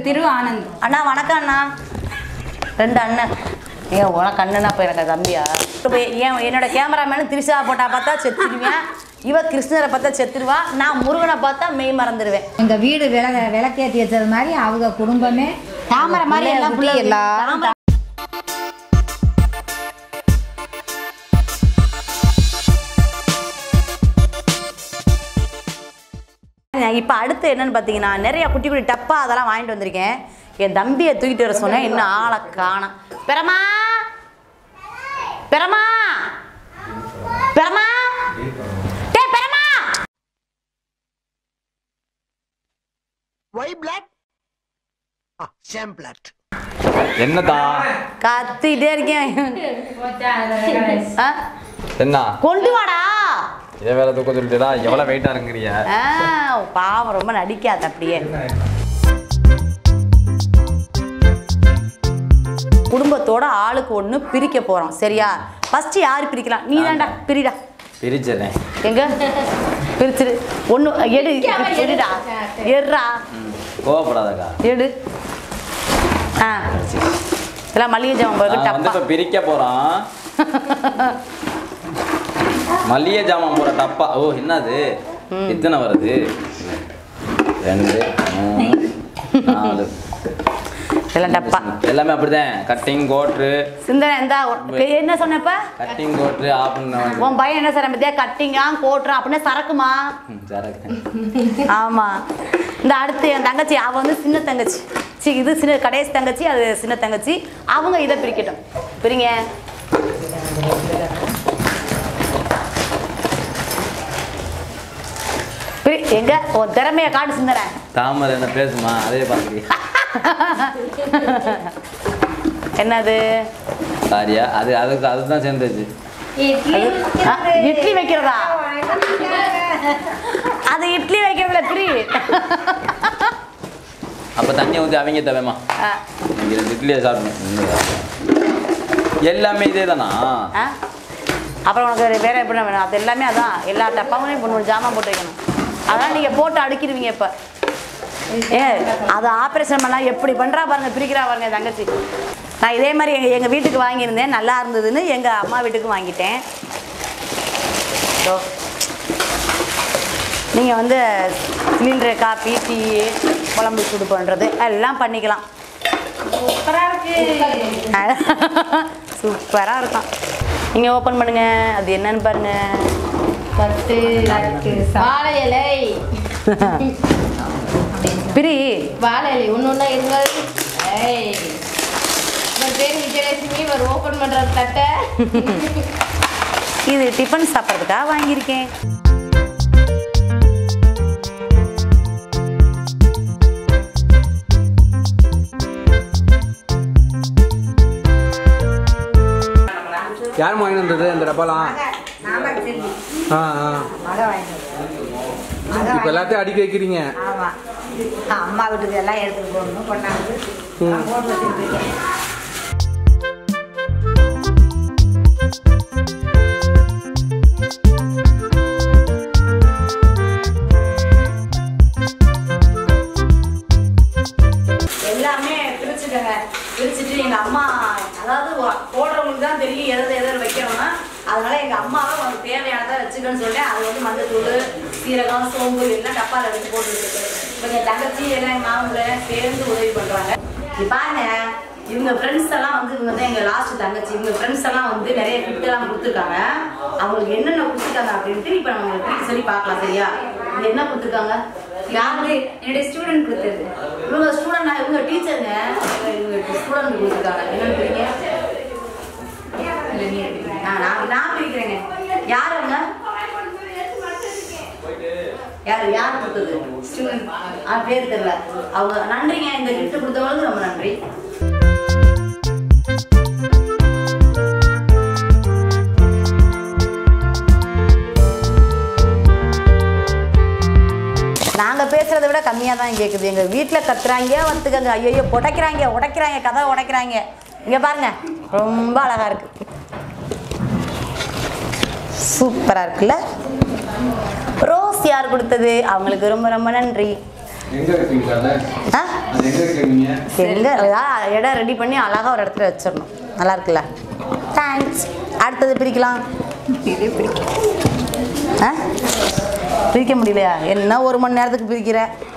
திரு ஆனந்த் அண்ணா வணக்கம் அண்ணா ரெண்டு அண்ணன் ஏன் உனக்கு அண்ணனா இப்போ எனக்கு தம்பியா இப்போ ஏன் என்னோட கேமராமேனு திரிஷா போட்டா பார்த்தா செத்துருவேன் இவ கிருஷ்ணரை பார்த்தா செத்துருவா நான் முருகனை பார்த்தா மெய் மறந்துடுவேன் எங்க வீடு விள விளக்கேற்றி வச்சது மாதிரி அவங்க குடும்பமே தாமரை மாதிரி எல்லாம் புள்ளி எல்லாரும் இப்போ அடுத்து என்னன்னு பார்த்தீங்கன்னா நிறைய குட்டி குட்டி டப்பா அதெல்லாம் வாங்கிட்டு வந்திருக்கேன் என் தம்பியை தூக்கிட்டு வர சொன்னேன் இன்னும் ஆளை காணோம் பெறமா பெறமா பெறமா டேய் பெறமா Why black? Ah, sham black. என்னதா கத்திட்டே இருக்கேன் ஆ? என்ன கொண்டு வாடா இதை வேற தூக்க சொல்லிட்டுடா எவ்வளவு வெயிட்டா இருக்கிறிய ஆ, பாவம் ரொம்ப நடிக்காத அப்படியே குடும்பத்தோட ஆளுக்கு ஒன்று பிரிக்க போறோம் சரியா ஃபர்ஸ்ட் யார் பிரிக்கலாம் நீ தான்டா பிரிடா பிரிச்சிடறேன் எங்க பிரிச்சிரு ஒன்று எடு எடுடா எடுறா கோவப்படாதக்கா எடு ஆ இதெல்லாம் மளிகை ஜாமான் போயிருக்கு நான் வந்து டப்பா இப்ப பிரிக்க போறோம் மல்லிகை ஜாமான் போற டப்பா ஓ என்னது எத்தனை வருது ரெண்டு மூணு நாலு இதெல்லாம் டப்பா எல்லாமே அப்படிதான் கட்டிங் கோட்ரு சிந்தனை எந்த என்ன சொன்னப்ப கட்டிங் கோட்ரு ஆஃப் பண்ண உன் பையன் என்ன சார் பத்தியா கட்டிங்கா கோட்டுறான் அப்படின்னா சரக்குமா சரக்கு ஆமா இந்த அடுத்து என் தங்கச்சி அவ வந்து சின்ன தங்கச்சி சி இது சின்ன கடைசி தங்கச்சி அது சின்ன தங்கச்சி அவங்க இதை பிரிக்கட்டும் பிரிங்க பிரி எங்க உன் திறமைய காட்டு சிந்தனை தாமரை என்ன பேசுமா அதே பார்க்குறியா என்னது சாரியா அது அதுக்கு அதுதான் சேர்ந்துச்சு அது ஆ, இட்லி வைக்கிறதா அது இட்லி வைக்கிறதுல பிரி அப்ப தண்ணி ஊற்றி அவங்க தேவைமா ஆ, இங்கே ரெண்டு இட்லியை சாப்பிடணும் இன்னும் சாப்பிடணும். எல்லாமே இதே தானா ஆ? அப்புறம் உனக்கு வேற- வேற எப்படி வேணும் அது எல்லாமே அதான் எல்லா டப்பாவும் இப்போ ஒரு ஜாமான் போட்டு வைக்கணும் அதெல்லாம் நீங்க போட்டு அடுக்கிடுவீங்க இப்ப ஏ அது ஆப்ரேஷன் பண்ணா எப்படி பண்றா பாருங்க பிரிக்கிறா பாருங்க என் தங்கச்சி நான் இதே மாதிரி எங்க எங்க வீட்டுக்கு வாங்கியிருந்தேன் நல்லா இருந்ததுன்னு எங்க அம்மா வீட்டுக்கு வாங்கிட்டேன் ஸோ நீங்கள் வந்து சிலிண்டரு காப்பி டீ குழம்பு சூடு பண்ணுறது எல்லாம் பண்ணிக்கலாம் சூப்பராக இருக்கும் நீங்கள் ஓப்பன் பண்ணுங்க அது என்னன்னு பாருங்க பத்து வாழை இலை பிரி வாழை இலை ஒன்று ஒன்றா இருங்க ஏய் இவர் பேர் விஜயலட்சுமி இவர் ஓப்பன் பண்ணுற தட்டை இது டிஃபன் சாப்பிட்றதுக்காக வாங்கியிருக்கேன் யார் வாங்கிட்டு வந்தது இந்த டப்பாலாம் ஆ ஆ இப்போ எல்லாத்தையும் அடிக்க வைக்கிறீங்க ஆமா அம்மா வீட்டுக்கு எல்லாம் எடுத்துட்டு போகணும் கொண்டாந்து நான் போட்டு வச்சிருக்கேன் எல்லாமே பிரிச்சுக்கங்க பிரிச்சுட்டு எங்க அம்மா அதாவது ஒ- போடுறவங்களுக்கு தான் தெரியும் எதை எதை வைக்கணும்னா அதனால எங்க அம்மாவை கொஞ்சம் தேவையானதை வச்சுக்கன்னு சொல்லிட்டு அது வந்து மஞ்சத்தூள் சீரகம் சோம்பு எல்லாம் டப்பால எடுத்து போட்டு இருக்கு இப்போ என் தங்கச்சி எல்லாம் எங்க மாமூல சேர்ந்து உதவி பண்றாங்க இப்ப பாருங்க இவங்க ஃப்ரெண்ட்ஸ் எல்லாம் வந்து இவங்க தான் எங்க லாஸ்ட் தங்கச்சி இவங்க ஃப்ரெண்ட்ஸ் எல்லாம் வந்து நிறைய gift எல்லாம் கொடுத்துருக்காங்க அவங்களுக்கு என்னென்ன கொடுத்துருக்காங்க அப்படின்ட்டு இப்போ நம்ம உங்களுக்கு சொல்லி பார்க்கலாம் சரியா இது என்ன கொடுத்துருக்காங்க யாரு என்னுடைய ஸ்டூடெண்ட் கொடுத்தது இவங்க ஸ்டூடெண்ட் இவங்க டீச்சருங்க இவங்க ஸ்டூடெண்ட் கொடுத்துருக்காங்க என்னன்னு தெரியுங்க இல்ல, நீ எடுத்துக்கங்க. ஆ, நான் நான் பிரிக்கிறேங்க யார் அவங்க யார் யார் கொடுத்தது ஸ்டூடெண்ட் ஆ பேர் தெரியல அவங்க நன்றிங்க இந்த gift கொடுத்தவங்களுக்கு ரொம்ப நன்றி நாங்கள் பேசுகிறத விட கம்மியாக தான் கேட்குது எங்கள் வீட்டில் கத்துறாங்க வந்துக்கங்க ஐயோ உடைக்கிறாங்க உடைக்கிறாங்க கதை உடைக்கிறாங்க இங்கே பாருங்க ரொம்ப அழகாக இருக்கு சூப்பராக இருக்குல்ல ரோஸ் யார் கொடுத்தது அவங்களுக்கு ரொம்ப ரொம்ப நன்றி எங்க இருக்கீங்க அதை ஆ அது எங்க இருக்கீங்க எங்க ஏதாவது இடம் ரெடி பண்ணி அழகாக ஒரு இடத்துல வச்சிடணும் நல்லா இருக்குல்ல தேங்க்ஸ் அடுத்தது பிரிக்கலாம் ஆ பிரிக்க முடியலையா என்ன ஒரு மணி நேரத்துக்கு பிரிக்கிற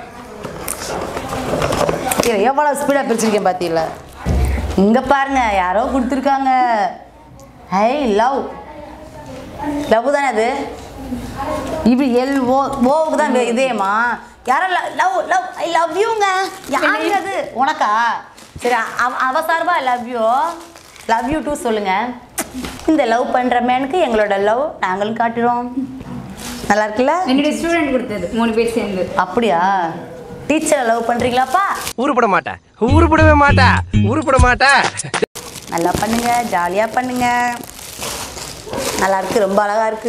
ஏய், எவ்வளோ ஸ்பீடாக பிரிச்சிருக்கேன் பார்த்தீங்களா இங்கே பாருங்க யாரோ கொடுத்துருக்காங்க ஹை லவ் லவ் தானே அது இப்படி எல் ஓ ஓவுக்கு தான் வே- இதேமா யாரும் லவ் லவ் ஐ லவ் யூங்க யாருங்க அது உனக்கா சரி அவ- அவ சார்பா love you love you too சொல்லுங்க இந்த லவ் பண்ற மேனுக்கு எங்களோட லவ் நாங்களும் காட்டுறோம் நல்லா இருக்குல்ல என்னுடைய ஸ்டூடெண்ட் கொடுத்தது மூணு பேர் சேர்ந்து அப்படியா டீச்சரை லவ் பண்றீங்களாப்பா உருப்பட மாட்டேன் உருப்படவே மாட்டேன் உருப்பட மாட்டேன் நல்லா பண்ணுங்க ஜாலியாக பண்ணுங்க நல்லா இருக்கு ரொம்ப அழகா இருக்கு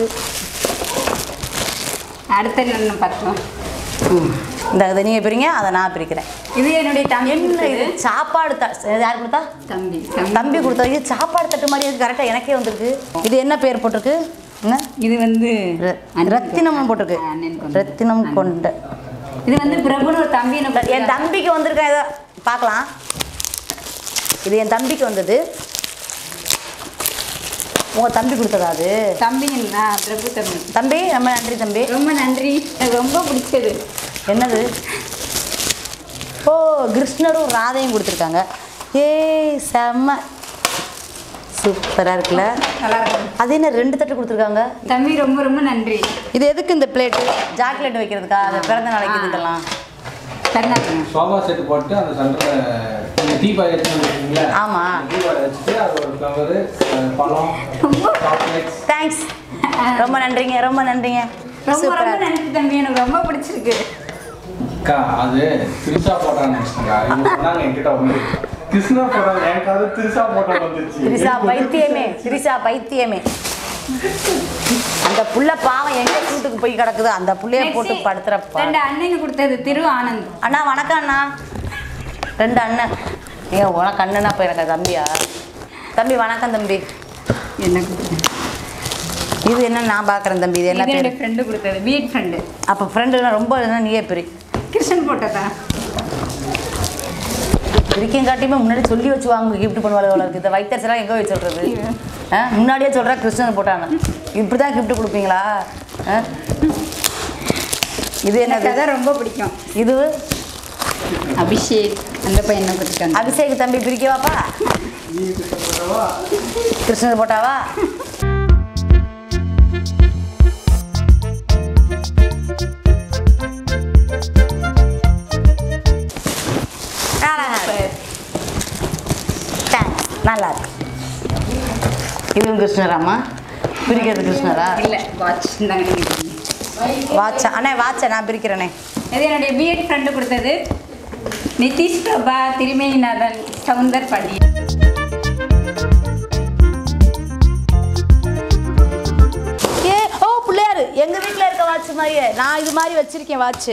அடுத்த என்ன பார்த்தோம் இந்த இதை நீங்கள் பிரிங்க அதை நான் பிரிக்கிறேன் இது என்னுடைய தம்பி என்ன இது கொடுத்தது. சாப்பாடு த யார் கொடுத்தா தம்பி தம்பி கொடுத்தா இது சாப்பாடு தட்டு மாதிரி இருக்கு கரெக்டாக எனக்கே வந்திருக்கு இது என்ன பேர் போட்டிருக்கு என்ன இது வந்து ர- அண்ணன் ரத்தினம் போட்டிருக்கு அண்ணன் கொண்ட. ரத்தினம் கொண்ட இது வந்து பிரபுன்னு ஒரு தம்பி எனக்கு என் தம்பிக்கு வந்திருக்கேன் இதை பார்க்கலாம் இது என் தம்பிக்கு வந்தது உங்கள் தம்பி கொடுத்ததா அது தம்பிங்களா பிரபு தம்பி தம்பி ரொம்ப நன்றி தம்பி ரொம்ப நன்றி எனக்கு ரொம்ப பிடிச்சது என்னது ஓ கிருஷ்ணரும் ராதையும் கொடுத்துருக்காங்க ஏய் செம்ம சூப்பராக இருக்குல்ல நல்லா இருக்கும் அது என்ன ரெண்டு தட்டு கொடுத்துருக்காங்க தம்பி ரொம்ப ரொம்ப நன்றி இது எதுக்கு இந்த பிளேட்டு சாக்லேட் வைக்கிறதுக்கா அது பிறந்த நாளைக்கு இதுக்கெல்லாம் கருணாகரன் சோஃபா செட் போட்டு அந்த சென்டரில் டீ பாய் வச்சுருக்கீங்களா ஆமா. டீ பாய் வச்சுட்டு அது ஒரு ஃப்ளவரு பழம் சாக்லேட்ஸ் தேங்க்ஸ் ரொம்ப நன்றிங்க ரொம்ப நன்றிங்க ரொம்ப சூப்பரா ரொம்ப இருக்கு. நன்றி தம்பி எனக்கு ரொம்ப பிடிச்சிருக்கு அக்கா அது திருசா போட்டான்னு நினச்சிட்டேங்க இவங்க சொன்னாங்க என்கிட்ட வந்து கிருஷ்ணா போட்டாங்க எனக்கு அது திருசா போட்டா வந்துருச்சு திரிசா பைத்தியமே திரிசா பைத்தியமே அந்த புள்ள பாவம் எங்க வீட்டுக்கு போய் கிடக்குது அந்த புள்ளைய போட்டு Next, படுத்துறப்பா ரெண்டு அண்ணனுக்கு கொடுத்தது திரு ஆனந்த் அண்ணா வணக்கம் அண்ணா ரெண்டு அண்ணன் ஏன் உனக்கு அண்ணனா இப்போ எனக்கு தம்பியா தம்பி வணக்கம் தம்பி என்ன கொடுத்தது இது என்ன நான் பார்க்குறேன் தம்பி இது என்ன இது பேர் என்னுடைய ஃப்ரெண்டு கொடுத்தது பிஎட் ஃப்ரெண்டு அப்போ ஃப்ரெண்டுனா ரொம்ப இருந்தா நீயே பெரி கிருஷ்ணன் போட்டதா பிரிக்கையும் காட்டியுமே முன்னாடி சொல்லி வச்சு வாங்க கிஃப்ட் பண்ணுவாங்க அவ்வளோ இருக்குது இந்த வைத்தர்ஸ் எல்லாம் எங்கே போய் சொல்கிறது ஆ முன்னாடியே சொல்கிறா கிருஷ்ணன் போட்டாங்க இப்படி தான் கிஃப்ட் கொடுப்பீங்களா ஆ? இது எனக்கு என்னது அதான் ரொம்ப பிடிக்கும் இது அபிஷேக் அந்த பையனை கொடுத்துருக்காங்க அபிஷேக் தம்பி பிரிக்கவாப்பா கிருஷ்ணர் போட்டாவா அழகா இருக்கு. Thanks. நல்லா இருக்கு இதுவும் கிருஷ்ணராம்மா பிரிக்கிறது கிருஷ்ணரா இல்லை வாட்ச் இந்தாங்க வாட்சா அண்ணே வாட்சை நான் பிரிக்கிறேனே இது என்னுடைய பிஎட் ஃப்ரெண்டு கொடுத்தது நிதிஷ் பிரபா திருமேனிநாதன் சவுந்தர் பள்ளி ஏ ஓ பிள்ளையாரு எங்கள் வீட்டில் இருக்க வாட்ச் மாதிரியே நான் இது மாதிரி வச்சுருக்கேன் வாட்ச்சு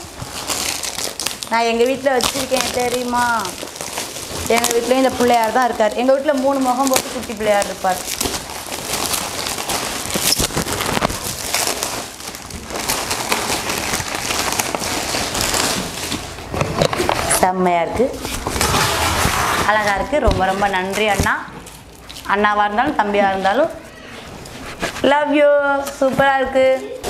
நான் எங்கள் வீட்டில் வச்சுருக்கேன் தெரியுமா எங்கள் வீட்லேயும் இந்த பிள்ளையார் தான் இருக்கார் எங்கள் வீட்டில் மூணு முகம் போட்டு குட்டி பிள்ளையார் இருப்பார் செம்மையாக இருக்குது அழகாக இருக்குது ரொம்ப ரொம்ப நன்றி அண்ணா அண்ணாவாக இருந்தாலும் தம்பியாக இருந்தாலும் லவ் யூ சூப்பராக இருக்கு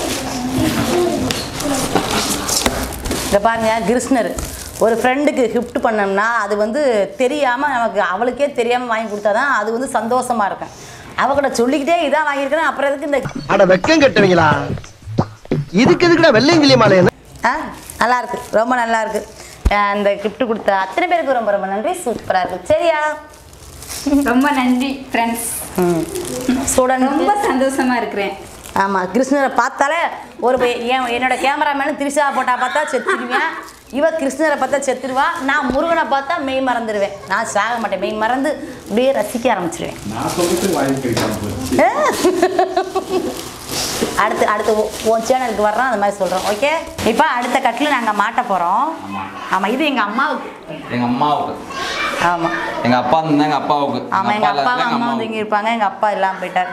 இதை பாருங்க கிருஷ்ணர் ஒரு ஃப்ரெண்டுக்கு gift பண்ணோம்னா அது வந்து தெரியாமல் நமக்கு அவளுக்கே தெரியாமல் வாங்கி கொடுத்தா தான் அது வந்து சந்தோஷமா இருக்கும் அவகிட்ட சொல்லிக்கிட்டே இதான் வாங்கியிருக்கிறேன் அப்புறம் எதுக்கு இந்த அட வெக்கம் கட்டுவீங்களா இதுக்கு எதுக்குடா வெள்ளையங்கிலி மாலை ஆ நல்லா இருக்கு ரொம்ப நல்லா இருக்கு அஹ் அந்த gift கொடுத்த அத்தனை பேருக்கு ரொம்ப ரொம்ப நன்றி சூப்பராக இருக்கு சரியா ரொம்ப நன்றி ஃப்ரெண்ட்ஸ் ம் ஸ்டூடெண்ட் ரொம்ப சந்தோஷமா இருக்கிறேன் ஆமாம் கிருஷ்ணரை பார்த்தாலே ஒரு பை- என் என்னோட கேமராமேனு திரிஷா போட்டா பார்த்தா செத்துருவேன் இவ கிருஷ்ணரை பார்த்தா செத்துருவா நான் முருகனை பார்த்தா மெய் மறந்துடுவேன் நான் சாக மாட்டேன் மெய் மறந்து அப்படியே ரசிக்க ஆரம்பிச்சிடுவேன் நான் சொல்லிட்டு வாங்கி கிடைக்காம போச்சு அடுத்து அடுத்து உ- உன் சேனலுக்கு வர்றோம் அந்த மாதிரி சொல்கிறோம் ஓகே இப்போ அடுத்த கட்டில் நாங்கள் மாட்ட போகிறோம் ஆமாம் இது எங்கள் அம்மாவுக்கு எங்க அம்மாவுக்கு ஆமாம் எங்க அப்பா இருந்தா எங்க அப்பாவுக்கு ஆமாம் எங்கள் இல்ல, அப்பாவும் எங்க அம்மா வந்து அம்மாவுக்கு. இங்கே இருப்பாங்க எங்கள் அப்பா இல்லாமல் போயிட்டார்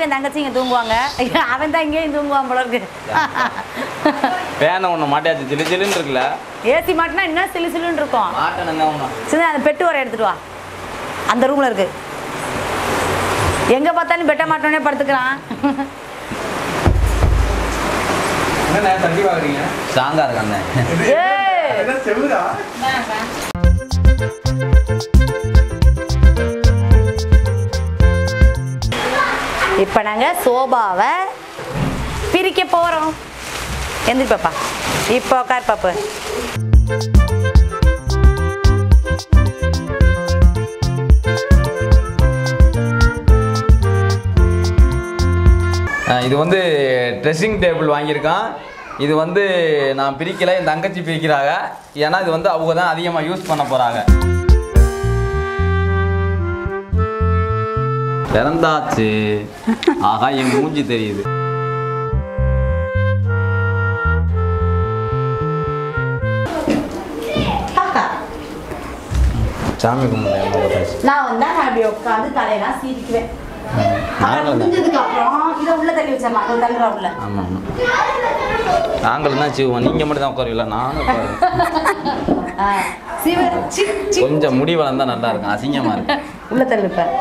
என் தங்கச்சி இங்கே தூங்குவாங்க அவன் தான் இங்கேயும் தூங்குவான் போல இருக்கு பேனை ஒன்று மாட்டியாச்சு சிலு சிலுன்னு இருக்குல்ல ஏசி மாட்டினா இன்னும் சிலு சிலுன்னு இருக்கும் மாட்டேனுங்க ஒன்று சரி அந்த பெட்டு வர எடுத்துட்டு வா அந்த ரூம்ல இருக்கு எங்க பார்த்தாலும் பெட்ட மாட்டோன்னே படுத்துக்கிறான் என்ன தண்டி வாங்குறீங்க ஸ்ட்ராங்காக இருக்கு அண்ணன் ஏய் என்ன செவுரா இப்போ நாங்கள் சோபாவை பிரிக்க போகிறோம் எந்திரி பாப்பா இப்போ உட்கார் பாப்பு அஹ் இது வந்து ட்ரெஸ்ஸிங் டேபிள் வாங்கியிருக்கான் இது வந்து நான் பிரிக்கல என் தங்கச்சி பிரிக்கிறாங்க ஏன்னா இது வந்து அவங்க தான் அதிகமாக யூஸ் பண்ண போகிறாங்க பிறந்தாச்சு ஆகா என் மூஞ்சி தெரியுது சாமி கும்பிடுறேன் நான் வந்தா நான் அப்படி உட்காந்து தலையெல்லாம் சீரிக்குவேன் நாங்களும் தான் முடிஞ்சதுக்கு அப்புறம் இதை உள்ள தள்ளி வச்சிடலாம் அது தள்ளுறா உள்ள ஆமாம் ஆமாம் நாங்களும் தான் செய்வோம் நீங்கள் மட்டும் தான் உட்காருவீங்களா நானும் உட்காருவேன் ஆ, சிவ சி சி கொஞ்சம் முடி வளர்ந்தா நல்லா இருக்கும் அசிங்கமாக இருக்கு உள்ள தள்ளு இப்ப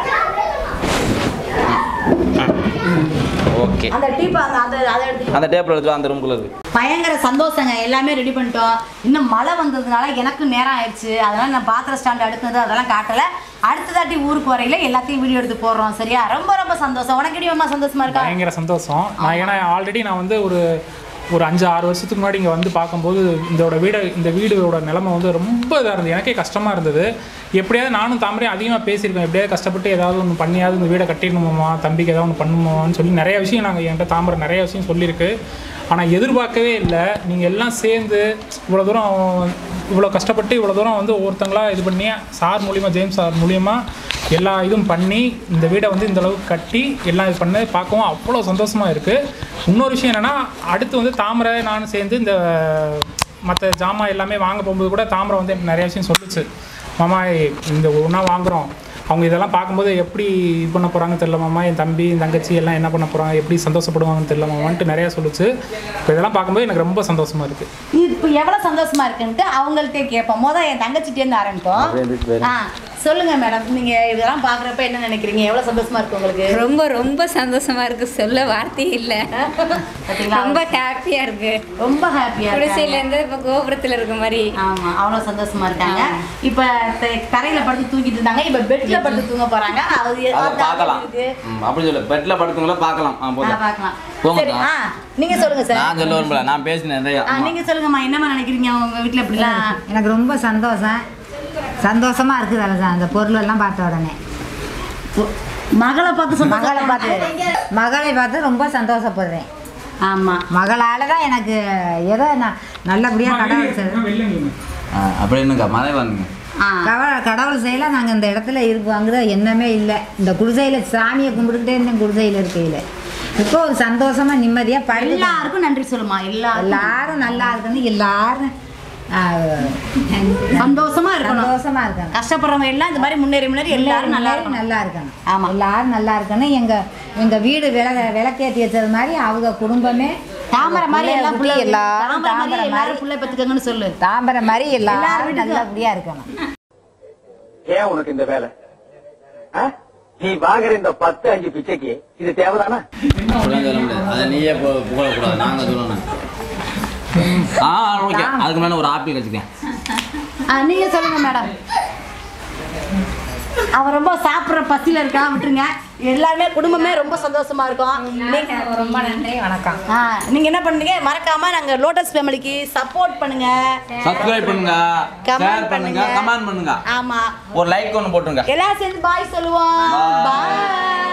ஓகே அந்த டீப்பா அந்த அந்த அதை எடுத்து அந்த டேபிள் எடுத்து வா, அந்த ரூம்குள்ளே இருக்கு பயங்கர சந்தோஷங்க எல்லாமே ரெடி பண்ணிட்டோம் இன்னும் மழை வந்ததுனால எனக்கு நேரம் ஆயிடுச்சு அதனால நான் பாத்திர ஸ்டாண்ட் அடுக்குறது அதெல்லாம் காட்டல அடுத்த தாட்டி ஊருக்கு வரையில எல்லாத்தையும் வீடியோ எடுத்து போடுறோம் சரியா ரொம்ப ரொம்ப சந்தோஷம் உனக்கு இடிவமா சந்தோஷமா இருக்கா பயங்கர சந்தோஷம் நான் ஏன்னா ஆல்ரெடி நான் வந்து ஒரு ஒரு அஞ்சு ஆறு வருஷத்துக்கு முன்னாடி இங்கே வந்து பார்க்கும்போது இதோட வீடு இந்த வீடோட நிலைமை வந்து ரொம்ப இதாக இருந்தது எனக்கே கஷ்டமாக இருந்தது எப்படியாவது நானும் தாமரையும் அதிகமாக பேசியிருக்கேன் எப்படியாவது கஷ்டப்பட்டு ஏதாவது ஒன்று பண்ணியாவது இந்த வீடை கட்டிடணுமாம்மா தம்பிக்கு ஏதாவது ஒன்று பண்ணுமான்னு சொல்லி நிறைய விஷயம் நாங்கள் என்கிட்ட தாமரை நிறைய விஷயம் சொல்லியிருக்கு ஆனால் எதிர்பார்க்கவே இல்லை நீங்கள் எல்லாம் சேர்ந்து இவ்வளோ தூரம் இவ்வளோ கஷ்டப்பட்டு இவ்வளோ தூரம் வந்து ஒவ்வொருத்தங்களா இது பண்ணி சார் மூலியமாக ஜேம்ஸ் சார் மூலியமாக எல்லா இதுவும் பண்ணி இந்த வீடை வந்து இந்த அளவுக்கு கட்டி எல்லாம் இது பண்ணி பார்க்கவும் அவ்வளோ சந்தோஷமாக இருக்குது இன்னொரு விஷயம் என்னென்னா அடுத்து வந்து தாமரை நானும் சேர்ந்து இந்த மற்ற ஜாமான் எல்லாமே வாங்க போகும்போது கூட தாமரை வந்து எனக்கு நிறைய விஷயம் சொல்லுச்சு மாமா இந்த ஒன்றா வாங்குகிறோம் அவங்க இதெல்லாம் பார்க்கும்போது எப்படி இது பண்ண போகிறாங்கன்னு தெரியல மாமா என் தம்பி என் தங்கச்சி எல்லாம் என்ன பண்ண போகிறாங்க எப்படி சந்தோஷப்படுவாங்கன்னு தெரியல மாமான்ட்டு நிறையா சொல்லுச்சு இப்போ இதெல்லாம் பார்க்கும்போது எனக்கு ரொம்ப சந்தோஷமாக இருக்குது இப்போ எவ்வளவு சந்தோஷமா இருக்குன்ட்டு அவங்கள்ட்டே கேட்போம் மொதல் என் தங்கச்சிட்டே இருந்து ஆரம்பிப்போம் ஆ சொல்லுங்க மேடம் நீங்க இதெல்லாம் பாக்குறப்ப என்ன நினைக்கிறீங்க எவ்வளவு சந்தோஷமா இருக்கு உங்களுக்கு ரொம்ப ரொம்ப சந்தோஷமா இருக்கு சொல்ல வார்த்தையே இல்லை பாத்தீங்களா? ரொம்ப ஹாப்பியா இருக்கு ரொம்ப ஹாப்பியா குடிசையில இருந்து இப்ப கோபுரத்துல இருக்க மாதிரி ஆமா அவ்வளவு சந்தோஷமா இருக்காங்க இப்ப த- தரையில படுத்து தூங்கிட்டு இருந்தாங்க இப்ப பெட்ல படுத்து தூங்க போறாங்க அது அதை அது பார்க்கலாம் இருக்கு. ம், அப்படி சொல்ல பெட்டில் படுத்துங்களா பார்க்கலாம் ஆ ஆ, போதும் பார்க்கலாம் போங்க சரி அக்கா. ஆ நீங்க சொல்லுங்க சார் நான் சொல்ல விரும்பல நான் பேசினேன் நிறையா ஆ, நீங்க சொல்லுங்கம்மா என்னம்மா நினைக்கிறீங்க உங்க வீட்டுல எப்படிலாம் எனக்கு ரொம்ப சந்தோஷம் சந்தோஷமா இருக்குது அதில் அந்த பொருள் எல்லாம் பார்த்த உடனே மகளை பார்த்து சொன்ன மகளை பார்த்து மகளை பார்த்து ரொம்ப சந்தோஷப்படுறேன் ஆமா மகளால் தான் எனக்கு ஏதோ நான் நல்லபடியாக கடவுள் செய்ய அப்படி என்னக்கா மழை வாங்க ஆ கடவுள் கடவுள் செய்யல நாங்கள் இந்த இடத்துல இருக்குவாங்கிற எண்ணமே இல்லை இந்த குடிசையில் சாமியை கும்பிட்டுக்கிட்டே இருந்தேன் குடிசையில் இருக்கையில் இப்போ ஒரு சந்தோஷமா நிம்மதியாக படுத்து எல்லாருக்கும் நன்றி சொல்லுமா எல்லாரும் எல்லாரும் நல்லா இருக்கணும் எல்லாரும் ஆ, சந்தோஷமா இருக்கணும் சந்தோஷமா இருக்கணும் கஷ்டப்படுறவங்க எல்லாம் இந்த மாதிரி முன்னேறி முன்னேறி எல்லாரும் நல்லா இருக்கணும் நல்லா இருக்கணும் ஆமா. எல்லாரும் நல்லா இருக்கணும் எங்க எங்க வீடு விள விளக்கேற்றி வச்சது மாதிரி அவங்க குடும்பமே தாமரை மாதிரி எல்லாம் புள்ள புள்ள எல்லாரும் தாமரை மாதிரி தாமரை எல்லாரும் மாதிரி புள்ள பெத்துக்கங்கன்னு சொல்லு தாமரை மாதிரி எல்லார் எல்லாரும் வீட்டுக்கும். நல்லபடியா இருக்கணும் ஏன் உனக்கு இந்த வேலை ஆ? நீ வாங்குற இந்த பத்து அஞ்சு பிச்சைக்கு இது தேவைதானா அப்படிலாம் சொல்ல முடியாது அதை நீயே பு- புகழக்கூடாது நாங்கள் சொல்லணும் ஆ ஓகே அதுக்கு முன்னாடி ஒரு ஆப்பிள் வச்சுக்கேன் ஆ, நீங்க சொல்லுங்க மேடம் அவ ரொம்ப சாப்பிடுற பசியில இருக்கா விட்டுருங்க எல்லாருமே குடும்பமே ரொம்ப சந்தோஷமா இருக்கும் நீங்க ரொம்ப நன்றி வணக்கம் ஆ, நீங்க என்ன பண்ணுங்க மறக்காம நாங்க லோட்டஸ் ஃபேமிலிக்கு சப்போர்ட் பண்ணுங்க சப்ஸ்கிரைப் பண்ணுங்க Comment ஷேர் பண்ணுங்க பண்ணுங்க. கமெண்ட் பண்ணுங்க ஆமா ஒரு லைக் ஒன்று போட்டுருங்க எல்லாரும் சேர்ந்து பாய் சொல்லுவோம் Bye. பாய்